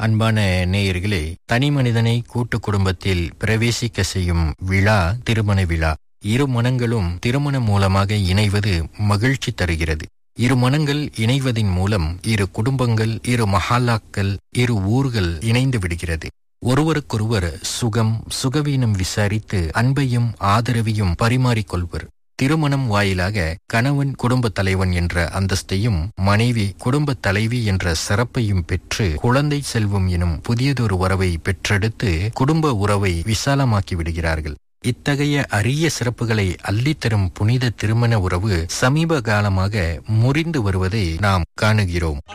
அன்பான நேயர்களே தனி மனிதனை கூட்டு குடும்பத்தில் பிரவேசிக்க செய்யும் விழா திருமண விழா இரு மனங்களும் திருமணம் மூலமாக இணைவது மகிழ்ச்சி தருகிறது இரு மனங்கள் இணைவதின் மூலம் இரு குடும்பங்கள் இரு மஹாலாக்கள் இரு ஊர்கள் இணைந்து விடுகிறது ஒருவருக்கொருவர் சுகம் சுகவீனம் விசாரித்து அன்பையும் ஆதரவையும் பரிமாறிக்கொள்வர் திருமணம் வாயிலாக கணவன் குடும்ப தலைவன் என்ற அந்தஸ்தையும் மனைவி குடும்ப தலைவி என்ற சிறப்பையும் பெற்று குழந்தை செல்வம் எனும் புதியதொரு உறவை பெற்றெடுத்து குடும்ப உறவை விசாலமாக்கி விடுகிறார்கள் இத்தகைய அரிய சிறப்புகளை அள்ளித்தரும் புனித திருமண உறவு சமீப காலமாக முறிந்து வருவதை நாம் காணுகிறோம்